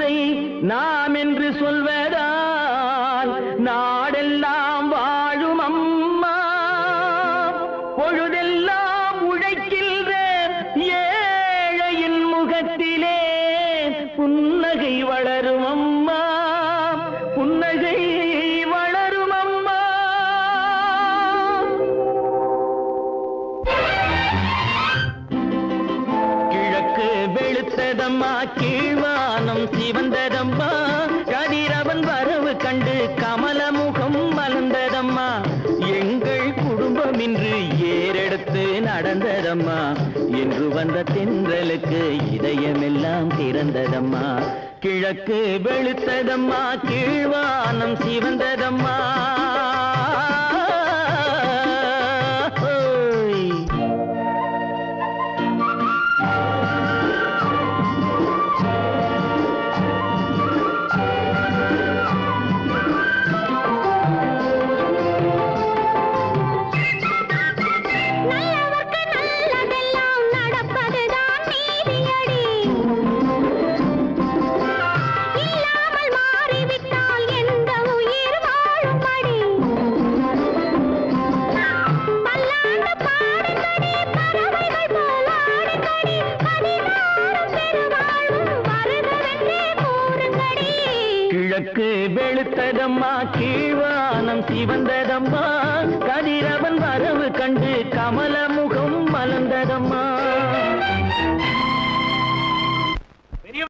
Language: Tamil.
என்பதை நாம் என்று சொல்வதால் நாடெல்லாம் வாழும் அம்மா பொழுதெல்லாம் உழைக்கின்ற ஏழையின் முகத்திலே புன்னகை வளரும் அம்மா புன்னகை வளரும் அம்மா கிழக்கு வெளுத்ததம்மா கீழ்வானம் சிவந்ததம்மா கதிரவன் வரவு கண்டு கமலமுகம் மலர்ந்ததம்மா எங்கள் குடும்பம் இன்று ஏறெடுத்து நடந்ததம்மா என்று வந்த தென்றலுக்கு இதயமெல்லாம் திறந்ததம்மா கிழக்கு வெளுத்ததம்மா கீழ்வானம் சிவந்ததம்மா ஹோய். நல்லவர்க்கு நல்லதெல்லாம் நடப்பதுதான் நீதியடி இல்லாமல் மாறிவிட்டால் எந்த உயிர் வாழும்படி பல்லாண்டு பாடுங்கடி பறவைகள் போல் ஆடுங்கடி பதினாறும் பெருவாழும் வருகவென்றே கூறுங்கடி கிழக்கு வெளுத்ததம்மா கீழ்வானம் சிவந்ததம்மா கதிரவன் வரவு கண்டு கமலமுகம் மலர்ந்ததம்மா